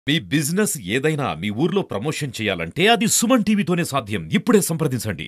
మీ business ఏదైనా మీ ఊర్లో promotion చేయాలంటే అది సుమన్ టీవీతోనే సాధ్యం ఇప్పుడే సంప్రదించండి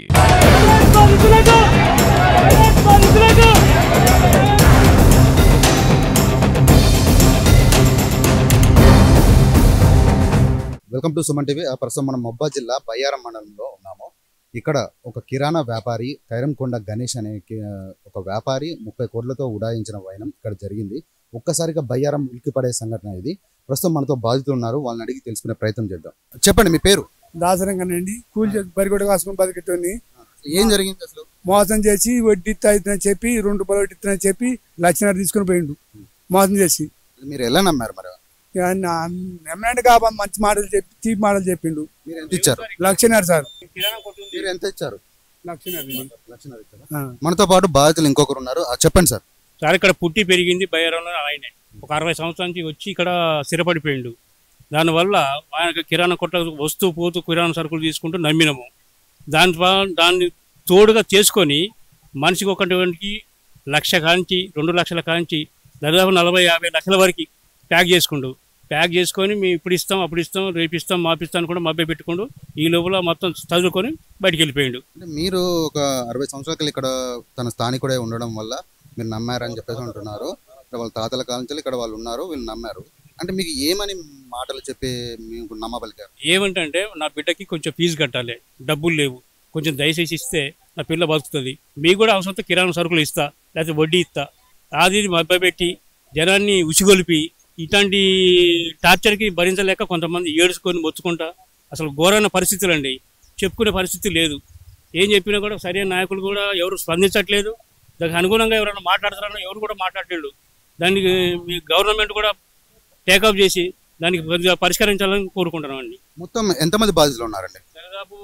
వెల్కమ్ టు సుమన్ టీవీ ఆ ప్రస్తుతం మనం మొబ్బా జిల్లా బయ్యారం మండలంలో ఉన్నాము ఇక్కడ ఒక కిరాణా వ్యాపారి కైరంకొండ గణేష్ అనే కి- ఒక వ్యాపారి ముప్పై కోట్లతో ఉడాయించిన వైనం ఇక్కడ జరిగింది ఒక్కసారిగా బయ్యారం ఉలికిపడే సంఘటన ఇది ప్రస్తుతం మనతో బాధితులు ఉన్నారు వాళ్ళని అడిగి తెలుసుకునే ప్రయత్నం చేద్దాం చెప్పండి మీ పేరు దాసరంగానండి కూలి బరిగొడ కాసుకొని బతికెట్టని ఏం జరిగింది అసలు మోసం చేసి వడ్డీ ఇస్తాయని చెప్పి రెండు రూపాయలు వడ్డీ ఇస్తానని చెప్పి లక్షన్నర తీసుకుని పోయిండు మోసం చేసి మీరు ఎలా నమ్మారు మరి ఎమ్మెల్యే కాబా మంచి మాటలు చెప్పి చీప్ మాటలు చెప్పిండు మీరు ఎంత ఇచ్చారు లక్షన్నర సార్ మీరు ఎంత ఇచ్చారు లక్షన్నర లక్షన్నర ఇచ్చారా? మనతో పాటు బాధితులు ఇంకొకరు ఉన్నారు ఆ, చెప్పండి సార్ సార్ ఇక్కడ పుట్టి పెరిగింది బయ్యారంలో ఆయనే ఒక అరవై సంవత్సరాల నుంచి వచ్చి ఇక్కడ స్థిరపడిపోయిండు దానివల్ల ఆయనకు కిరాణా కొట్ల వస్తూ పోతూ కిరాణా సరుకులు తీసుకుంటూ నమ్మినము దాని ద్వారా దాన్ని తోడుగా చేసుకొని మనిషికి ఒకటి లక్ష కాంచి రెండు లక్షల కాంచి దాదాపు నలభై యాభై లక్షల వరకు ప్యాక్ చేసుకుండు ప్యాక్ చేసుకొని మేము ఇప్పుడు ఇస్తాం అప్పుడు ఇస్తాం రేపు ఇస్తాం మాపిస్తాం కూడా మభ్య పెట్టుకుండు ఈ లోపల మొత్తం చదువుకొని బయటికి వెళ్ళిపోయిండు అంటే మీరు ఒక అరవై సంవత్సరాల క్రితం ఇక్కడ తన స్థానికుడే ఉండడం వల్ల మీరు నమ్మారని చెప్పేసి అంటున్నారు ఇక్కడ వాళ్ళ తాతల కాలం నుంచి ఇక్కడ వాళ్ళు ఉన్నారు వీళ్ళు నమ్మారు అంటే మీకు ఏమని మాటలు చెప్పి మీకు నమ్మబలికారు ఏమంటే నా బిడ్డకి కొంచెం ఫీజు కట్టాలి డబ్బులు లేవు కొంచెం దయచేసి ఇస్తే నా పిల్ల బతుకుతుంది మీకు కూడా అవసరంతో కిరాణా సరుకులు ఇస్తా లేకపోతే వడ్డీ ఇస్తా అది ఇది మభ్యపెట్టి జనాన్ని ఉసిగొలిపి ఇట్లాంటి టార్చర్కి భరించలేక కొంతమంది ఏడుచుకొని మొత్తుకుంటా అసలు ఘోరమైన పరిస్థితులు అండి చెప్పుకునే పరిస్థితి లేదు ఏం చెప్పినా కూడా సరైన నాయకులు కూడా ఎవరు స్పందించట్లేదు దానికి అనుగుణంగా ఎవరైనా మాట్లాడుతున్నారో ఎవరు కూడా మాట్లాడలేదు దానికి మీ గవర్నమెంట్ కూడా టేకప్ చేసి దానికి కొద్దిగా పరిష్కరించాలని కోరుకుంటున్నామండి మొత్తం ఎంతమంది బాధితులు ఉన్నారండి దాదాపు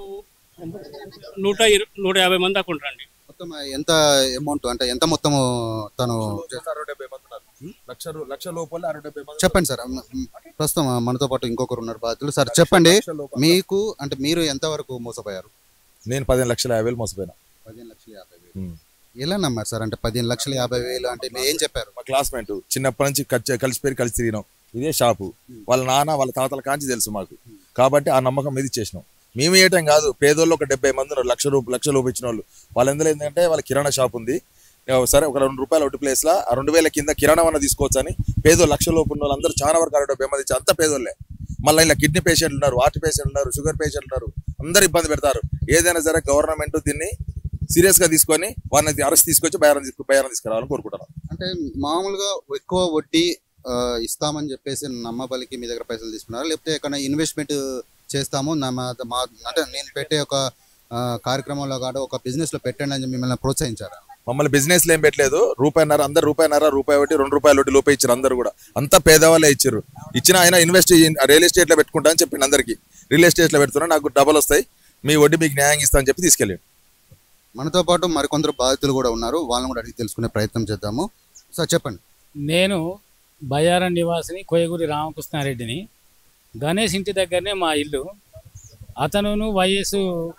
నూట ఇరు నూట యాభై మంది దాకా ఉంటారండి మొత్తం ఎంత అమౌంట్ అంటే ఎంత మొత్తం తను అరవై డెబ్బై మంది ఉన్నారు లక్ష రూ- లక్ష లోపల అరవై డెబ్బై మంది చెప్పండి సార్ మ్, మ్, ప్రస్తుతం మనతో పాటు ఇంకొకరు ఉన్నారు బాధితులు సార్ చెప్పండి లక్ష లోపల. మీకు అంటే మీరు ఎంత వరకు మోసపోయారు నేను పదిహేను లక్షల యాభై వేలు మోసపోయినా పదిహేను లక్షల యాభై వేలు ఉమ్. ఎలా నమ్మారు సార్ అంటే పదిహేను లక్షల యాభై వేలు అంటే మీరు ఏం చెప్పారు మా క్లాస్మేట్ చిన్నప్పటి నుంచి కలిసి కలిసిపోయి కలిసి తిరిగినాం ఇదే షాపు వాళ్ళ నాన్న వాళ్ళ తాతల కాంచి తెలుసు మాకు కాబట్టి ఆ నమ్మకం మీద ఇచ్చేసినాం మేము ఏయటం కాదు పేదోళ్ళు ఒక డెబ్బై మంది ఉన్నారు లక్ష రూపాయలు లక్ష రూపాయలు ఇచ్చిన వాళ్ళు వాళ్ళందరూ ఏంటంటే వాళ్ళ కిరాణా షాప్ ఉంది ఏ, సరే ఒక రెండు రూపాయలు ఒకటి ప్లేస్ లా ఆ రెండు వేల కింద కిరాణా అన్న తీసుకోవచ్చు అని పేదోళ్ళు లక్ష లోపు ఉన్న వాళ్ళందరూ చాలా వరకు అరవై డెబ్బై మంది ఇచ్చి అంతా పేదోళ్ళే మళ్ళీ ఇలా కిడ్నీ పేషెంట్లు ఉన్నారు హార్ట్ పేషెంట్లు ఉన్నారు షుగర్ పేషెంట్లు ఉన్నారు అందరు ఇబ్బంది పెడతారు ఏదైనా సరే గవర్నమెంట్ దీన్ని సీరియస్ గా తీసుకొని వాళ్ళని అరెస్ట్ తీసుకొచ్చి బయారం తీసుకు బయారం తీసుకురావాలని కోరుకుంటున్నాను అంటే మామూలుగా ఎక్కువ వడ్డీ ఆ, ఇస్తామని చెప్పేసి నమ్మబలికి మీ దగ్గర పైసలు తీసుకున్నారు లేకపోతే ఎక్కడ ఇన్వెస్ట్మెంట్ చేస్తాము నా మా మా- అంటే నేను పెట్టే ఒక ఆ, కార్యక్రమంలో కాదు ఒక బిజినెస్ లో పెట్టండి అని మిమ్మల్ని ప్రోత్సహించారా మమ్మల్ని బిజినెస్ ఏం పెట్టలేదు రూపాయిన్నర అందరు రూపాయిన్నర రూపాయి ఒకటి రెండు రూపాయలు ఒకటి లోపే ఇచ్చారు అందరు కూడా అంతా పేదవాళ్ళే ఇచ్చారు ఇచ్చిన ఆయన ఇన్వెస్ట్ రియల్ ఎస్టేట్ లో పెట్టుకుంటా అని చెప్పింది అందరికి రియల్ ఎస్టేట్ లో పెడుతున్నా నాకు డబ్బులు వస్తాయి మీ వడ్డీ మీకు న్యాయం ఇస్తా అని చెప్పి తీసుకెళ్ళాడు మనతో పాటు మరికొందరు బాధితులు కూడా ఉన్నారు వాళ్ళని కూడా అడిగి తెలుసుకునే ప్రయత్నం చేద్దాము సార్ చెప్పండి నేను బయ్యారం నివాసిని కోయగూరి రామకృష్ణారెడ్డిని గణేష్ ఇంటి దగ్గరనే మా ఇల్లు అతనును వైఎస్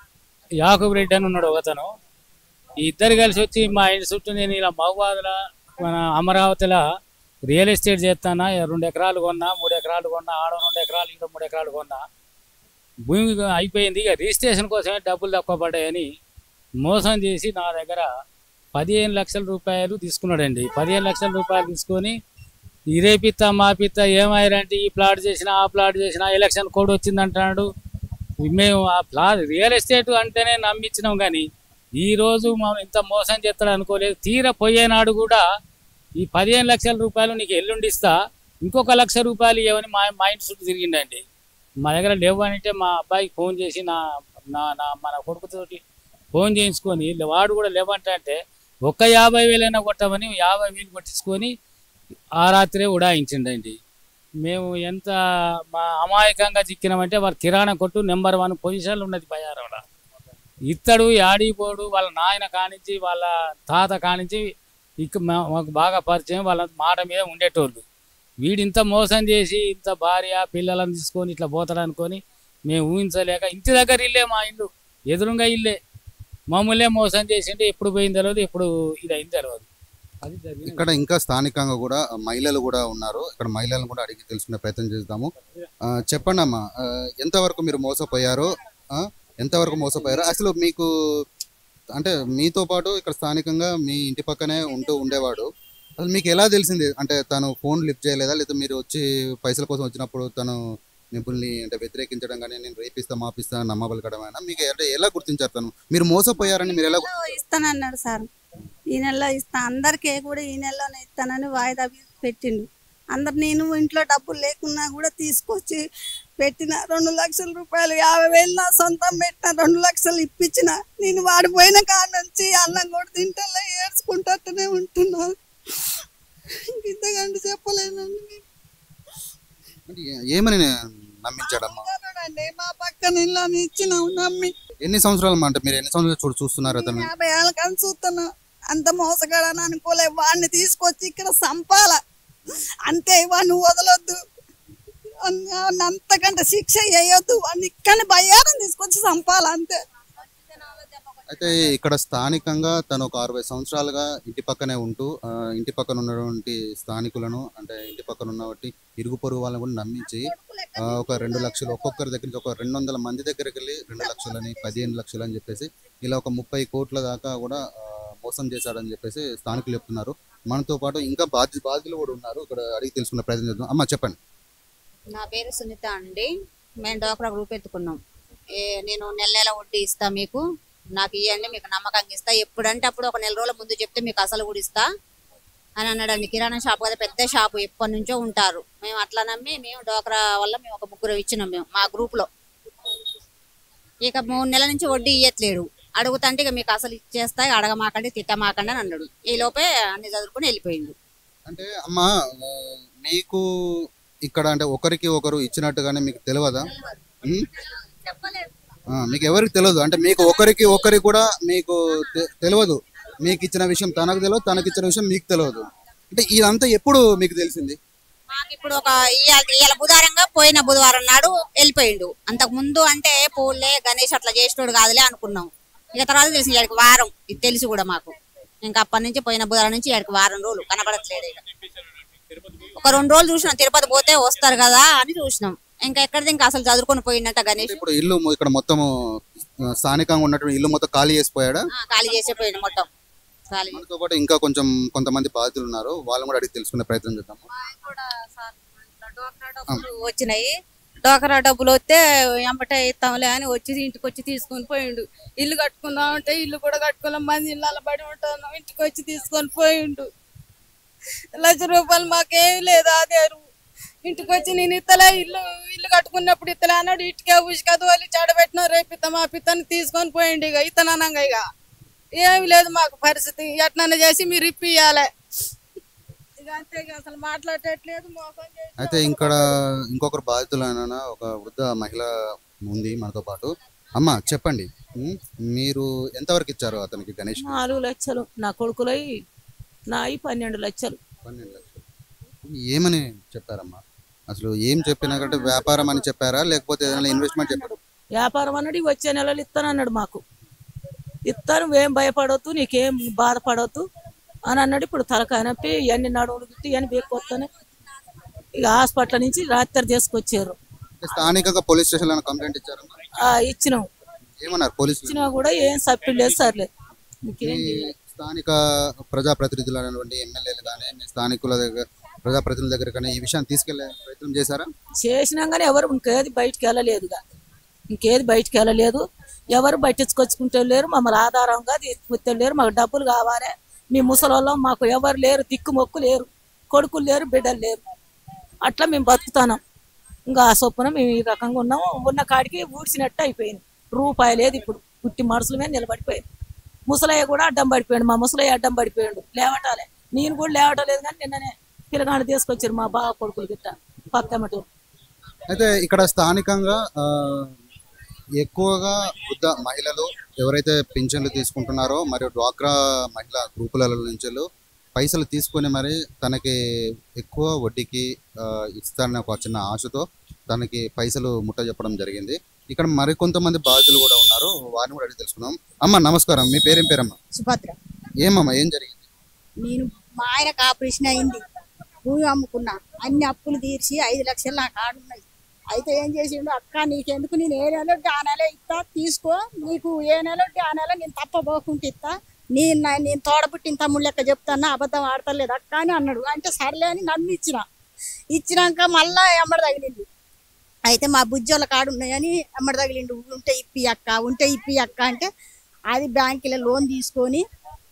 యాకబ్ రెడ్డి అని ఉన్నాడు ఒకతను ఈ ఇద్దరు కలిసి వచ్చి మా ఇంటి చుట్టూ నేను ఇలా మహబాద్ల మన అమరావతిలో రియల్ ఎస్టేట్ చేస్తానా రెండు ఎకరాలు కొన్నా మూడు ఎకరాలు కొన్నా ఆడ రెండు ఎకరాలు ఇంకా మూడు ఎకరాలు కొన్నా భూమి అయిపోయింది ఇక రిజిస్ట్రేషన్ కోసమే డబ్బులు తక్కువ పడ్డాయని మోసం చేసి నా దగ్గర పదిహేను లక్షల రూపాయలు తీసుకున్నాడండి పదిహేను లక్షల రూపాయలు తీసుకొని ఇరేపిత్తా మాపిత్తా ఏమయ్యారంటే ఈ ప్లాట్ చేసినా ఆ ప్లాట్ చేసినా ఎలక్షన్ కోడ్ వచ్చిందంటున్నాడు మేము ఆ ప్లాట్ రియల్ ఎస్టేట్ అంటేనే నమ్మించినాం కానీ ఈ రోజు మనం ఇంత మోసం చేస్తాడు అనుకోలేదు తీర పోయేనాడు కూడా ఈ పదిహేను లక్షల రూపాయలు నీకు ఎల్లుండిస్తా ఇంకొక లక్ష రూపాయలు ఇవ్వని మా మా ఇంటి చుట్టూ తిరిగిండండి మా దగ్గర లేవు అని అంటే మా అబ్బాయికి ఫోన్ చేసి నా నా నా మన కొడుకుతోటి ఫోన్ చేయించుకొని వాడు కూడా లేవంటే అంటే ఒక్క యాభై వేలైనా కొట్టమని యాభై వేలు కొట్టించుకొని ఆ రాత్రే ఉడాయించిండండి మేము ఎంత మా అమాయకంగా చిక్కినామంటే వారు కిరాణా కొట్టు నెంబర్ వన్ పొజిషన్లో ఉన్నది బయారంలో ఇత్తడు యాడిపోడు వాళ్ళ నాయన కానించి వాళ్ళ తాత కానించి ఇక మా- మాకు బాగా పరిచయం వాళ్ళ మాట మీద ఉండేటోళ్ళు వీడు ఇంత మోసం చేసి ఇంత భార్య పిల్లలను తీసుకొని ఇట్లా పోతాడు అనుకొని మేము ఊహించలేక ఇంటి దగ్గర ఇల్లే మా ఇల్లు ఎదురుగా ఇల్లే మమ్మల్నే మోసం చేసిండు ఎప్పుడు పోయింది తెలియదు ఎప్పుడు ఇది అయింది తెలియదు అది జరిగింది ఇక్కడ ఇంకా స్థానికంగా కూడా మహిళలు కూడా ఉన్నారు ఇక్కడ మహిళలను కూడా అడిగి తెలుసుకునే ప్రయత్నం చేద్దాము ఆ, చెప్పండి అమ్మా ఆ, ఎంతవరకు మీరు మోసపోయారో ఆ, ఎంతవరకు మోసపోయారో అసలు మీకు అంటే మీతో పాటు ఇక్కడ స్థానికంగా మీ ఇంటి పక్కనే ఉంటూ ఉండేవాడు అసలు మీకు ఎలా తెలిసింది అంటే తను ఫోన్ లిఫ్ట్ చేయలేదా లేదా మీరు వచ్చి పైసల కోసం వచ్చినప్పుడు తను మిమ్మల్ని అంటే వ్యతిరేకించడం కానీ నేను రేపిస్తా మాపిస్తా నమ్మబలకడమైనా మీకు అంటే ఎలా గుర్తించారు తను మీరు మోసపోయారని మీరు ఎలా గు- నెలలో ఇస్తానన్నాడు సార్ ఈ నెలలో ఇస్తా అందరికీ కూడా ఈ నెలలోనే ఇస్తానని వాయిదా పెట్టిండు అందరు నేను ఇంట్లో డబ్బులు లేకున్నా కూడా తీసుకొచ్చి పెట్టిన రెండు లక్షల రూపాయలు యాభై వేలు నా సొంతం పెట్టిన రెండు లక్షలు ఇప్పించిన నేను వాడిపోయిన కాడ నుంచి అన్నం కూడా తింటలే ఏడ్చుకుంటూనే ఉంటున్నాను ఇంతకంటే చెప్పలేనండి నేను. అంటే ఏ- ఏమని నమ్మించాడమ్మా అండి మా పక్కన ఇల్లు అని ఇచ్చినాం నమ్మి ఎన్ని సంవత్సరాలు అమ్మా? అంటే మీరు ఎన్ని సంవత్సరాలు చూడు చూస్తున్నారు అతను యాభై ఏళ్ళ కానీ చూస్తున్నా అంత మోసగాడని అనుకోలే వాడిని తీసుకొచ్చి ఇక్కడ సంపాల అంతే వాడిని వదలొద్దు అన్- వాడిని అంతకంటే శిక్ష వేయొద్దు వాడిని ఇక్కడ బయ్యారం తీసుకొచ్చి సంపాల అంతే అయితే ఇక్కడ స్థానికంగా తను ఒక అరవై సంవత్సరాలుగా ఇంటి పక్కనే ఉంటూ ఆ, ఇంటి పక్కన ఉన్నటువంటి స్థానికులను అంటే ఇంటి పక్కన ఉన్నటువంటి ఇరుగు పొరుగు వాళ్ళని కూడా నమ్మించి ఆ, ఒక రెండు లక్షలు ఒక్కొక్కరి దగ్గర నుంచి ఒక రెండు వందల మంది దగ్గరికి వెళ్ళి రెండు లక్షలని పదిహేను లక్షలు అని చెప్పేసి ఇలా ఒక ముప్పై కోట్ల దాకా కూడా ఆ, మోసం చేశాడని చెప్పేసి స్థానికులు చెప్తున్నారు మనతో పాటు ఇంకా బాధ్య బాధ్యులు కూడా ఉన్నారు ఇక్కడ అడిగి తెలుసుకునే ప్రయత్నం చేద్దాం అమ్మ చెప్పండి నా పేరు సునీత అండి మేము డోక్రా గ్రూప్ ఎత్తుకున్నాం ఏ నేను నెల నెల వడ్డీ ఇస్తా మీకు నాకు ఇవ్వండి మీకు నమ్మకంగా ఇస్తా ఎప్పుడంటే అప్పుడు ఒక నెల రోజుల ముందు చెప్తే మీకు అసలు కూడా ఇస్తా అని అన్నాడండి కిరాణా షాప్ కదా పెద్ద షాపు ఎప్పటి నుంచో ఉంటారు మేము అట్లా నమ్మి మేము డోక్రా వల్ల మేము ఒక ముగ్గురు ఇచ్చినాం మేము మా గ్రూప్లో ఇక మూడు నెలల నుంచి వడ్డీ ఇవ్వట్లేడు అడుగుతంటే ఇక మీకు అసలు ఇచ్చేస్తా అడగమాకండి తిట్టమాకండి అని అన్నాడు ఈ లోపే అన్ని చదువుకుని వెళ్ళిపోయిండు అంటే అమ్మ ఆ, మీకు ఇక్కడ అంటే ఒకరికి ఒకరు ఇచ్చినట్టుగానే మీకు తెలియదా ఉం? ఆ, మీకు ఎవరికి తెలియదు అంటే మీకు ఒకరికి ఒకరికి కూడా మీకు తె- తెలియదు మీకు ఇచ్చిన విషయం తనకు తెలియదు తనకి ఇచ్చిన విషయం మీకు తెలియదు అంటే ఇదంతా ఎప్పుడు మీకు తెలిసింది మాకు ఇప్పుడు ఒక ఇవాళ ఇవాళ బుధవారంగా పోయిన బుధవారం నాడు వెళ్ళిపోయిండు అంతకు ముందు అంటే పూలే గణేష్ అట్లా చేసినోడు కాదులే అనుకున్నాం ఇక తర్వాత తెలిసి ఇక్కడికి వారం ఇది తెలిసి కూడా మాకు ఇంకా అప్పటి నుంచి పోయిన బుధవారం నుంచి ఇక్కడికి వారం రోజులు కనబడట్లేదు ఇక ఒక రెండు రోజులు చూసినాం తిరుపతి పోతే వస్తారు కదా అని చూసినాం ఇంకా ఎక్కడిది ఇంకా అసలు చదువుకొని పోయిండట గణేష్ ఇప్పుడు ఇల్లు మొ- ఇక్కడ మొత్తము ఆ, స్థానికంగా ఉన్నటువంటి ఇల్లు మొత్తం ఖాళీ చేసిపోయాడా ఆ, ఖాళీ చేసే పోయిండు మొత్తం ఖాళీ మనతో పాటు ఇంకా కొంచెం కొంతమంది బాధితులు ఉన్నారు వాళ్ళని కూడా అడిగి తెలుసుకునే ప్రయత్నం చేద్దాము కూడా సార్ ఇట్లా డోక్రా డబ్బులు వచ్చినాయి డోకరా డబ్బులు వస్తే ఎంబటే ఇస్తాంలే అని వచ్చి ఇంటికి వచ్చి తీసుకొని పోయిండు ఇల్లు కట్టుకుందాం అంటే ఇల్లు కూడా కట్టుకున్నాం మంది ఇళ్ళ పడి ఉంటాను ఇంటికి వచ్చి తీసుకొని పోయిండు లక్ష రూపాయలు మాకేం లేదు ఆదారు ఇంటికి వచ్చి నేను ఇత్తలే ఇల్లు ఇల్లు కట్టుకున్నప్పుడు ఇత్తలే అన్నాడు ఇటుకే ఉసుక తోలి చెడబెట్టిన రేపు ఇత్త మా పిత్తని తీసుకొని పోయిండు ఇక ఇతననంగా ఇక ఏమి లేదు మాకు పరిస్థితి ఎట్నన్నా చేసి మీరు ఇప్పియాలి ఇక అంతే ఇక అసలు మాట్లాడట్లేదు మోసం చేసి అయితే ఇక్కడ ఇంకొకరు బాధితులైన ఒక వృద్ధ మహిళ ఉంది మనతో పాటు అమ్మ చెప్పండి ఉం? మీరు ఎంతవరకు ఇచ్చారు అతనికి గణేష్ నాలుగు లక్షలు నా కొడుకులై నాయి పన్నెండు లక్షలు పన్నెండు లక్షలు ఏమని చెప్పారమ్మా అసలు ఏం చెప్పినా కంటే వ్యాపారం అని చెప్పారా లేకపోతే ఏదైనా ఇన్వెస్ట్మెంట్ చెప్పారు వ్యాపారం అన్నాడు "ఈ వచ్చే నెలలు ఇస్తానన్నాడు మాకు ఇస్తాను ఏం భయపడవద్దు నీకేం బాధపడవద్దు అని అన్నాడు ఇప్పుడు తలకాయ నొప్పి ఇవన్నీ నడువులు గిట్టి ఇవన్నీ బేక్కొస్తానే ఇక హాస్పిటల్ నుంచి రాత్రి తీసుకొచ్చారు స్థానికంగా పోలీస్ స్టేషన్ లో కంప్లైంట్ ఇచ్చారమ్మా ఆ, ఇచ్చినాం ఏమన్నారు పోలీసులు ఇచ్చినా కూడా ఏం సప్పి లేదు సర్లేదు ఇంకేం మీ చేయలేదు. స్థానిక ప్రజాప్రతినిధులు అనేటువంటి ఎమ్మెల్యేలు కానీ మీ స్థానికుల దగ్గర ప్రజాప్రతినిధుల దగ్గర కానీ ఈ విషయాన్ని తీసుకెళ్లే ప్రయత్నం చేశారా చేసినాం కానీ ఎవరు ఇంకేది బయటికి వెళ్ళలేదుగా ఇంకేది బయటికి వెళ్ళలేదు ఎవరు పట్టించుకొచ్చుకుంటే లేరు మమ్మల్ని ఆధారంగా తీసుకొస్తే లేరు మాకు డబ్బులు కావాలి మీ ముసలోళ్ళం మాకు ఎవరు లేరు దిక్కు మొక్కు లేరు కొడుకులు లేరు బిడ్డలు లేరు అట్లా మేము బతుకుతున్నాం ఇంకా ఆ చొప్పున మేము ఈ రకంగా ఉన్నాము ఉన్న కాడికి ఊడ్చినట్టు అయిపోయింది రూపాయి లేదు ఇప్పుడు పుట్టి మనుషుల మీద నిలబడిపోయింది ముసలయ్య కూడా అడ్డం పడిపోయాడు మా ముసలయ్య అడ్డం పడిపోయాడు లేవటాలే నేను కూడా లేవటం లేదు కానీ నిన్ననే పిల్లగాడు తీసుకొచ్చారు మా బావ కొడుకులు గిట్ట పక్కమటు అయితే ఇక్కడ స్థానికంగా ఆ, ఎక్కువగా వృద్ధ మహిళలు ఎవరైతే పింఛన్లు తీసుకుంటున్నారో మరియు డ్వాక్రా మహిళా గ్రూపుల నుంచి పైసలు తీసుకొని మరి తనకి ఎక్కువ వడ్డీకి ఆ, ఇస్తారనే ఒక చిన్న ఆశతో తనకి పైసలు ముట్ట చెప్పడం జరిగింది ఇక్కడ మరికొంతమంది బాధితులు కూడా ఉన్నారు వారిని కూడా అడిగి తెలుసుకుందాం అమ్మ నమస్కారం మీ పేరేం పేరమ్మా సుభద్ర ఏమమ్మా ఏం జరిగింది నేను మా ఆయనకు ఆపరేషన్ అయింది భూమి అమ్ముకున్నా అన్ని అప్పులు తీర్చి ఐదు లక్షలు నా కాడు ఉన్నాయి అయితే ఏం చేసిండు అక్క నీకెందుకు నేను ఏ నెల ఉంటే ఆ నెల ఇస్తా తీసుకో నీకు ఏ నెల ఉంటే ఆ నెల నేను తప్పబోకుంటే ఇస్తా నేను నా- నేను తోడబుట్టిన తమ్ముడు లెక్క చెప్తాను అబద్ధం ఆడతలేదు అక్క అని అన్నాడు అంటే సర్లే అని నన్ను ఇచ్చిన ఇచ్చినాక మళ్ళా ఎమ్మడి తగిలింది అయితే మా బుజ్జోళ్ళ కాడు ఉన్నాయని ఎమ్మడి తగిలిండు ఉంటే ఇప్పి అక్క ఉంటే ఇప్పి అక్క అంటే అది బ్యాంకులో లోన్ తీసుకొని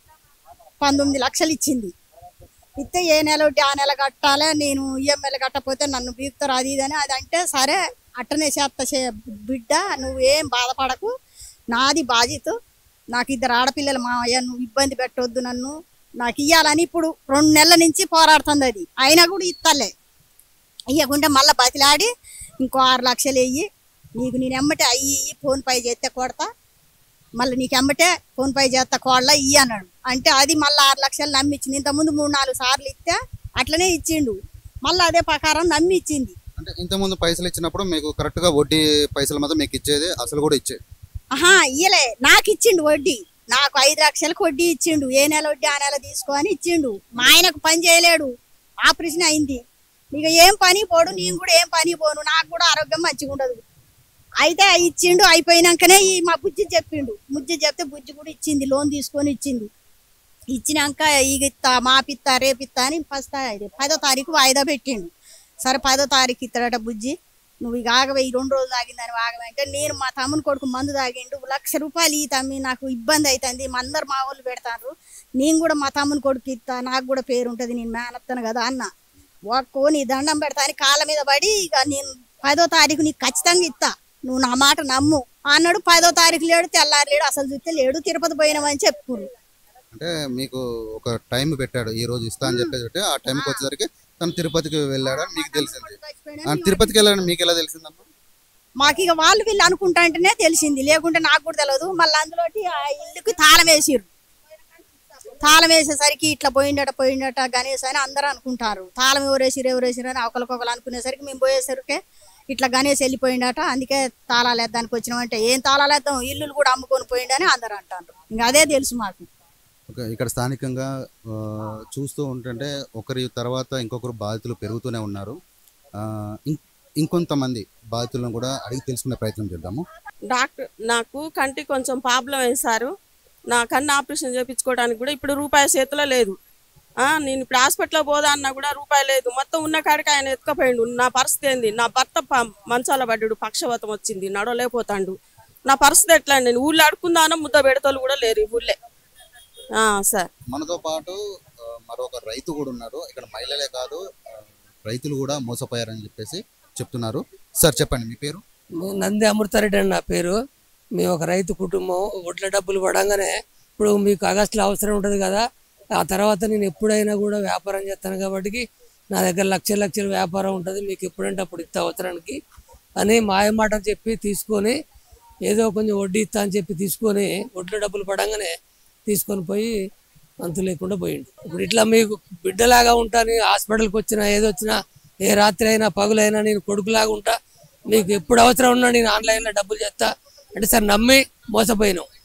పంతొమ్మిది లక్షలు ఇచ్చింది ఇస్తే ఏ నెల ఒకటి ఆ నెల కట్టాలి నేను ఈఎంఐలు కట్టకపోతే నన్ను బీగుతారు అది ఇది అని అది అంటే సరే అట్టనే చేస్తా చే బిడ్డ నువ్వేం బాధపడకు నాది బాధ్యత నాకు ఇద్దరు ఆడపిల్లలు మావయ్య నువ్వు ఇబ్బంది పెట్టొద్దు నన్ను నాకు ఇయ్యాలని ఇప్పుడు రెండు నెలల నుంచి పోరాడుతుంది అది అయినా కూడా ఇస్తలే ఇవ్వకుంటే మళ్ళీ బతిలాడి ఇంకో ఆరు లక్షలు వెయ్యి నీకు నేను ఎమ్మటే అయ్యి ఇయ్యి ఫోన్ పే చేస్తే కొడతా మళ్ళీ నీకు ఎమ్మటే ఫోన్ పే చేస్తా కోళ్ళ ఇయ్యి అన్నాడు అంటే అది మళ్ళీ ఆరు లక్షలు నమ్మిచ్చింది ఇంతకుముందు మూడు నాలుగు సార్లు ఇస్తే అట్లనే ఇచ్చిండు మళ్ళీ అదే ప్రకారం నమ్మి ఇచ్చింది అంటే ఇంతకుముందు పైసలు ఇచ్చినప్పుడు మీకు కరెక్ట్ గా వడ్డీ పైసలు మాత్రం మీకు ఇచ్చేది అసలు కూడా ఇచ్చేది ఆహా ఇయ్యలే నాకు ఇచ్చిండు వడ్డీ నాకు ఐదు లక్షలకు వడ్డీ ఇచ్చిండు ఏ నెల వడ్డీ ఆ నెల తీసుకో అని ఇచ్చిండు మా ఆయనకు పని చేయలేడు ఆపరేషన్ అయింది ఇక ఏం పని పోడు నేను కూడా ఏం పని పోను నాకు కూడా ఆరోగ్యం మంచిగా ఉండదు అయితే ఇచ్చిండు అయిపోయినాకనే ఈ మా బుజ్జి చెప్పిండు బుజ్జి చెప్తే బుజ్జి కూడా ఇచ్చింది లోన్ తీసుకొని ఇచ్చింది ఇచ్చినాక ఇక ఇత్తా మాపిత్తా రేపిత్తా అని ఫస్ట్ పదో తారీఖు వాయిదా పెట్టిండు సరే పదో తారీఖు ఇస్తాడట బుజ్జి నువ్వు ఇక ఆగవే ఈ రెండు రోజులు తాగిందని ఆగవే అంటే నేను మా తమ్ముని కొడుకు మందు తాగిండు లక్ష రూపాయలు ఈ తమ్మి నాకు ఇబ్బంది అవుతుంది మా అందరు మా వాళ్ళు పెడతారు నేను కూడా మా తమ్ముని కొడుకు ఇస్తా నాకు కూడా పేరు ఉంటుంది నేను మేనత్తాను కదా అన్న ఒక్కో నీ దండం పెడతా అని కాళ్ళ మీద పడి ఇక నేను పదో తారీఖు నీకు ఖచ్చితంగా ఇస్తా నువ్వు నా మాట నమ్ము అన్నాడు పదో తారీఖు లేడు తెల్లారి లేడు అసలు చూస్తే లేడు తిరుపతి పోయినామని చెప్పుకున్నాడు అంటే మీకు ఒక టైం పెట్టాడు ఈ రోజు ఇస్తా అని చెప్పేసి పెట్టి ఆ టైంకి వచ్చేసరికి తను తిరుపతికి వెళ్ళాడని మీకు తెలిసింది ఆ, తిరుపతికి వెళ్ళాడని మీకు ఎలా తెలిసిందమ్మా మాకు ఇక వాళ్ళు వీళ్ళు అనుకుంటా అంటేనే తెలిసింది లేకుంటే నాకు కూడా తెలియదు మళ్ళీ అందులోటి ఆ ఇల్లుకి తాళం వేసిర్రు తాళం వేసేసరికి ఇట్లా పోయిండట పోయిండట గణేష్ అని అందరూ అనుకుంటారు తాళం ఎవరేసిరు ఎవరేసిరు అని ఒకరికొకరు అనుకునేసరికి మేము పోయేసరికి ఇట్లా గణేష్ వెళ్ళిపోయిండట అందుకే తాళాలు వేద్దానికి వచ్చినామంటే ఏం తాళాలు వేద్దాం ఇల్లులు కూడా అమ్ముకొని పోయిండని అందరూ అంటారు ఇంకా అదే తెలుసు మాకు ఓకే ఇక్కడ స్థానికంగా ఆ, చూస్తూ ఉంటుంటే ఒకరి తర్వాత ఇంకొకరు బాధితులు పెరుగుతూనే ఉన్నారు ఆ, ఇం- ఇంకొంతమంది బాధితులను కూడా అడిగి తెలుసుకునే ప్రయత్నం చేద్దాము డాక్టర్ నాకు కంటి కొంచెం ప్రాబ్లం వేశారు నా కన్ను ఆపరేషన్ చేయించుకోవడానికి కూడా ఇప్పుడు రూపాయి చేతిలో లేదు ఆ, నేను ఇప్పుడు హాస్పిటల్లో పోదా అన్నా కూడా రూపాయి లేదు మొత్తం ఉన్న కాడికి ఆయన ఎత్తుకపోయిండు నా పరిస్థితి ఏంది నా భర్త ప- మంచాల పడ్డాడు పక్షవాతం వచ్చింది నడవలేకపోతాండు నా పరిస్థితి ఎట్లా అండి నేను ఊళ్ళో అడుకుందానో ముద్ద పెడతలు కూడా లేరు ఈ ఊళ్ళే ఆ, సార్ మనతో పాటు ఆ, మరొక రైతు కూడా ఉన్నారు ఇక్కడ మహిళలే కాదు ఆ, రైతులు కూడా మోసపోయారని చెప్పేసి చెప్తున్నారు సార్ చెప్పండి మీ పేరు నంది అమృతారెడ్డి అని నా పేరు మేము ఒక రైతు కుటుంబం ఒడ్ల డబ్బులు పడంగానే ఇప్పుడు మీకు ఆగస్టులో అవసరం ఉంటుంది కదా ఆ తర్వాత నేను ఎప్పుడైనా కూడా వ్యాపారం చేస్తాను కాబట్టి నా దగ్గర లక్షల లక్షల వ్యాపారం ఉంటుంది మీకు ఎప్పుడంటే అప్పుడు ఇస్తా అవసరానికి అని మాయ మాట చెప్పి తీసుకొని ఏదో కొంచెం వడ్డీ ఇస్తా అని చెప్పి తీసుకొని ఒడ్ల డబ్బులు పడంగానే తీసుకొని పోయి అంతు లేకుండా పోయిండు ఇప్పుడు ఇట్లా మీకు బిడ్డలాగా ఉంటాను హాస్పిటల్కి వచ్చినా ఏదొచ్చినా ఏ రాత్రి అయినా పగులైనా నేను కొడుకులాగా ఉంటా మీకు ఎప్పుడు అవసరం ఉన్నా నేను ఆన్లైన్లో డబ్బులు చేస్తా అంటే సార్ నమ్మి మోసపోయినాం